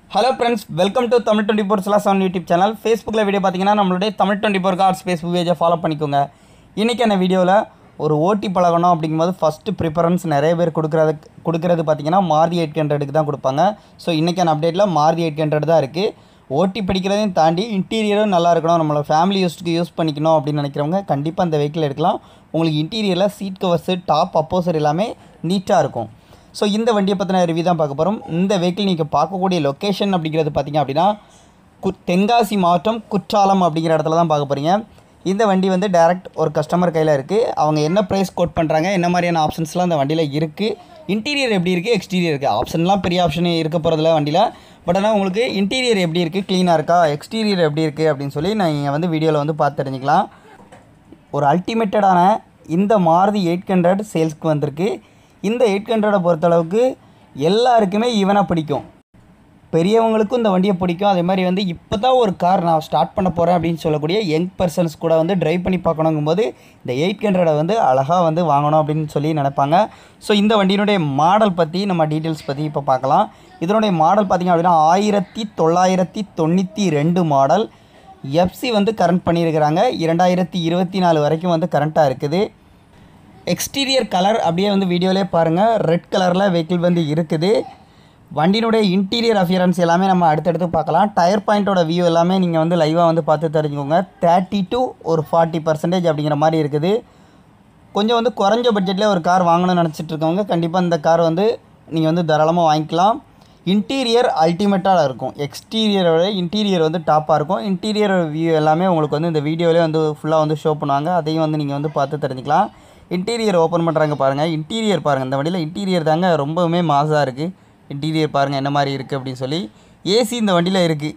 hello friends welcome to Tamil twenty four slash seven YouTube channel ஃபேஸ்புக்கில் video பார்த்தீங்கன்னா நம்மளுடைய Tamil twenty four cars Facebook பேஜை follow பண்ணிக்கோங்க இன்றைக்கான வீடியோவில் ஒரு ஓட்டி பழகணும் அப்படிங்கும்போது ஃபஸ்ட்டு ப்ரிஃபரன்ஸ் நிறைய பேர் கொடுக்குறது கொடுக்குறது பார்த்தீங்கன்னா மாருதி எயிட் ஹண்ட்ரடுக்கு தான் கொடுப்பாங்க ஸோ இன்றைக்கான அப்டேட்டில் மாருதி எயிட் ஹண்ட்ரட் தான் இருக்குது ஓட்டி படிக்கிறதையும் தாண்டி இன்டீரியரும் நல்லா இருக்கணும் நம்மளோட ஃபேமிலி யூஸ்க்கு யூஸ் பண்ணிக்கணும் அப்படின்னு நினைக்கிறவங்க கண்டிப்பாக இந்த வெஹிக்கிள் எடுக்கலாம் உங்களுக்கு இன்டீரியரில் சீட் கவர்ஸு டாப் அப்போசர் எல்லாமே நீட்டாக இருக்கும் ஸோ இந்த வண்டியை பற்றின ரிவ்யூ தான் பார்க்க போகிறோம் இந்த வெஹிக்கிள் நீங்கள் பார்க்கக்கூடிய லொக்கேஷன் அப்படிங்கிறது பார்த்தீங்க அப்படின்னா கு தென்காசி மாவட்டம் குற்றாலம் அப்படிங்கிற இடத்துல தான் பார்க்க போகிறீங்க இந்த வண்டி வந்து டைரக்ட் ஒரு கஸ்டமர் கையில் இருக்குது அவங்க என்ன ப்ரைஸ் கோட் பண்ணுறாங்க என்ன மாதிரியான ஆப்ஷன்ஸ்லாம் அந்த வண்டியில் இருக்குது இன்டீரியர் எப்படி இருக்குது எக்ஸ்டீரியர் இருக்குது ஆப்ஷன்லாம் பெரிய ஆப்ஷன் இருக்க போகிறதில்ல வண்டியில் பட் ஆனால் உங்களுக்கு இன்டீரியர் எப்படி இருக்குது க்ளீனாக இருக்கா எக்ஸ்டீரியர் எப்படி இருக்குது அப்படின்னு சொல்லி நீங்கள் வந்து வீடியோவில் வந்து பார்த்து தெரிஞ்சுக்கலாம் ஒரு அல்டிமேட்டடான இந்த மாருதி எயிட் ஹண்ட்ரட் சேல்ஸ்க்கு வந்திருக்கு இந்த எயிட் ஹண்ட்ரடை பொறுத்தளவுக்கு எல்லாருக்குமே ஈவனாக பிடிக்கும் பெரியவங்களுக்கும் இந்த வண்டியை பிடிக்கும் அதே மாதிரி வந்து இப்போ தான் ஒரு கார் நான் ஸ்டார்ட் பண்ண போகிறேன் அப்படின்னு சொல்லக்கூடிய யங் பர்சன்ஸ் கூட வந்து ட்ரைவ் பண்ணி பார்க்கணுங்கும்போது இந்த எயிட் ஹண்ட்ரடை வந்து அழகாக வந்து வாங்கணும் அப்படின்னு சொல்லி நினைப்பாங்க ஸோ இந்த வண்டியினுடைய மாடல் பற்றி நம்ம டீட்டெயில்ஸ் பற்றி இப்போ பார்க்கலாம் இதனுடைய மாடல் பார்த்திங்க அப்படின்னா ஆயிரத்தி தொள்ளாயிரத்தி தொண்ணூற்றி ரெண்டு மாடல் எஃப்சி வந்து கரண்ட் பண்ணியிருக்கிறாங்க இரண்டாயிரத்தி இருபத்தி நாலு வரைக்கும் வந்து கரண்ட்டாக இருக்குது எக்ஸ்டீரியர் கலர் அப்படியே வந்து வீடியோலே பாருங்கள் ரெட் கலரில் வெஹிக்கிள் வந்து இருக்குது வண்டியினுடைய இன்டீரியர் அஃபியரன்ஸ் எல்லாமே நம்ம அடுத்தடுத்து பார்க்கலாம் டயர் பாயிண்ட்டோட வியூ எல்லாமே நீங்கள் வந்து லைவாக வந்து பார்த்து தெரிஞ்சுக்கோங்க தேர்ட்டி டு ஒரு ஃபார்ட்டி பர்சன்டேஜ் அப்படிங்கிற மாதிரி இருக்குது கொஞ்சம் வந்து குறைஞ்ச பட்ஜெட்டில் ஒரு கார் வாங்கணும்னு நினச்சிட்டு இருக்கவங்க கண்டிப்பாக இந்த கார் வந்து நீங்கள் வந்து தாராளமாக வாங்கிக்கலாம் இன்டீரியர் அல்டிமேட்டாக இருக்கும் எக்ஸ்டீரியரோட இன்டீரியர் வந்து டாப்பாக இருக்கும் இன்டீரியர் வியூ எல்லாமே உங்களுக்கு வந்து இந்த வீடியோவிலே வந்து ஃபுல்லாக வந்து ஷோ பண்ணுவாங்க அதையும் வந்து நீங்கள் வந்து பார்த்து தெரிஞ்சுக்கலாம் இன்டீரியர் ஓப்பன் பண்ணுறாங்க பாருங்கள் இன்டீரியர் பாருங்கள் இந்த வண்டியில் இன்டீரியர் தாங்க ரொம்பவுமே மாசாக இருக்குது இன்டீரியர் பாருங்கள் என்ன மாதிரி இருக்குது அப்படின்னு சொல்லி ஏசி இந்த வண்டியில் இருக்குது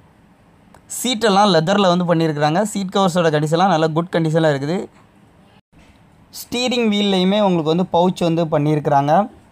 சீட்டெல்லாம் லெதரில் வந்து பண்ணியிருக்கிறாங்க சீட் கவர்ஸோட கண்டிஷன்லாம் நல்லா குட் கண்டிஷனில் இருக்குது ஸ்டீரிங் வீல்லையுமே உங்களுக்கு வந்து பவுச் வந்து பண்ணியிருக்கிறாங்க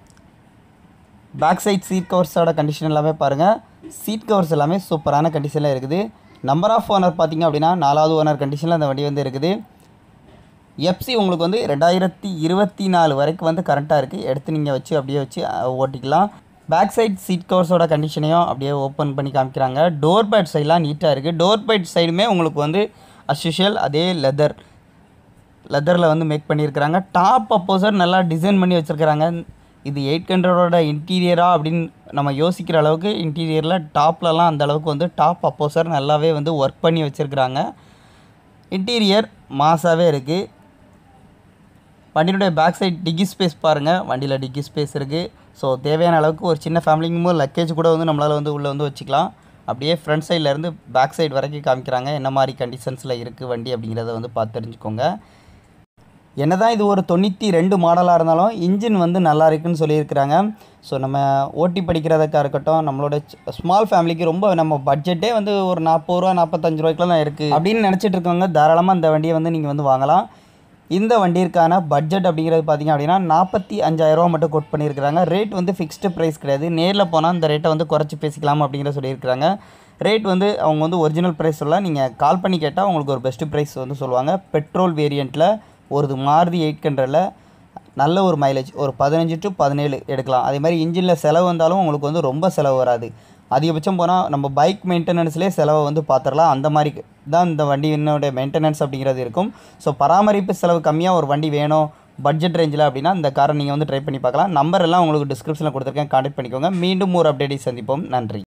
பேக் சைட் சீட் கவர்ஸோட கண்டிஷன் எல்லாமே பாருங்கள் சீட் கவர்ஸ் எல்லாமே சூப்பரான கண்டிஷனில் இருக்குது நம்பர் ஆஃப் ஓனர் பார்த்தீங்க அப்படின்னா நாலாவது ஓனர் கண்டிஷனில் அந்த வண்டி வந்து இருக்குது எஃப்சி உங்களுக்கு வந்து ரெண்டாயிரத்தி இருபத்தி நாலு வரைக்கும் வந்து கரெக்டாக இருக்குது எடுத்து நீங்கள் வச்சு அப்படியே வச்சு அஹ், ஓட்டிக்கலாம் பேக் சைட் சீட் கவர்ஸோட கண்டிஷனையும் அப்படியே ஓப்பன் பண்ணி காமிக்கிறாங்க டோர் பேட் சைட்லாம் நீட்டாக இருக்குது டோர் பேட் சைடுமே உங்களுக்கு வந்து அஸ்யூஷுவல் அதே லெதர் லெதரில் வந்து மேக் பண்ணியிருக்கிறாங்க டாப் அப்போசர் நல்லா டிசைன் பண்ணி வச்சுருக்கிறாங்க இது எயிட் ஹண்ட்ரடோட இன்டீரியரா அப்படின்னு நம்ம யோசிக்கிற அளவுக்கு இன்டீரியரில் டாப்லலாம் அந்த அளவுக்கு வந்து டாப் அப்போசர் நல்லாவே வந்து ஒர்க் பண்ணி வச்சுருக்கிறாங்க இன்டீரியர் மாசாவே இருக்குது வண்டியினுடைய பேக் சைட் டிக்கி ஸ்பேஸ் பாருங்கள் வண்டியில் டிக்கி ஸ்பேஸ் இருக்குது ஸோ தேவையான அளவுக்கு ஒரு சின்ன ஃபேமிலிங்கும் போது லக்கேஜ் கூட வந்து நம்மளால் வந்து உள்ளே வந்து வச்சுக்கலாம் அப்படியே ஃப்ரண்ட் சைட்லேருந்து பேக் சைடு வரைக்கும் காமிக்கிறாங்க என்ன மாதிரி கண்டிஷன்ஸில் இருக்குது வண்டி அப்படிங்கிறத வந்து பார்த்து தெரிஞ்சுக்கோங்க என்னதான் இது ஒரு தொண்ணூற்றி ரெண்டு மாடலாக இருந்தாலும் இன்ஜின் வந்து நல்லா இருக்குன்னு சொல்லியிருக்கிறாங்க ஸோ நம்ம ஓட்டி படிக்கிறதுக்காக இருக்கட்டும் நம்மளோட ஸ்மால் ஃபேமிலிக்கு ரொம்ப நம்ம பட்ஜெட்டே வந்து ஒரு நாற்பது ரூபா நாற்பத்தஞ்சு ரூபாய்க்குலாம் தான் இருக்குது அப்படின்னு நினச்சிட்டு இருக்கவங்க தாராளமாக இந்த வண்டியை வந்து நீங்கள் வந்து வாங்கலாம் இந்த வண்டியிற்கான பட்ஜெட் அப்படிங்கிறது பார்த்தீங்க அப்படின்னா நாற்பத்தி அஞ்சாயிரரூவா மட்டும் கோட் பண்ணியிருக்கிறாங்க ரேட் வந்து ஃபிக்ஸ்டு ப்ரைஸ் கிடையாது நேரில் போனால் இந்த ரேட்டை வந்து குறைச்சி பேசிக்கலாம் அப்படிங்கிற சொல்லியிருக்கிறாங்க ரேட் வந்து அவங்க வந்து ஒரிஜினல் ப்ரைஸ் சொல்ல நீங்கள் கால் பண்ணி கேட்டால் உங்களுக்கு ஒரு பெஸ்ட்டு ப்ரைஸ் வந்து சொல்லுவாங்க பெட்ரோல் வேரியண்ட்டில் ஒரு மாருதி எயிட் ஹண்ட்ரடில் நல்ல ஒரு மைலேஜ் ஒரு பதினஞ்சு டு பதினேழு எடுக்கலாம் அதே மாதிரி இன்ஜினில் செலவு வந்தாலும் உங்களுக்கு வந்து ரொம்ப செலவு வராது அதிகபட்சம் போனால் நம்ம பைக் மெயின்டெனன்ஸ்லேயே செலவை வந்து பார்த்துடலாம் அந்த மாதிரி தான் இந்த வண்டியினுடைய மெயின்டெனன்ஸ் அப்படிங்கிறது இருக்கும் ஸோ பராமரிப்பு செலவு கம்மியாக ஒரு வண்டி வேணும் பட்ஜெட் ரேஞ்சில் அப்படின்னா இந்த காரை நீங்கள் வந்து ட்ரை பண்ணி பார்க்கலாம் நம்பர் எல்லாம் உங்களுக்கு டிஸ்கிரிப்ஷனில் கொடுத்துருக்கேன் கான்டாக்ட் பண்ணிக்கோங்க மீண்டும் ஒரு அப்டேட்டை சந்திப்போம் நன்றி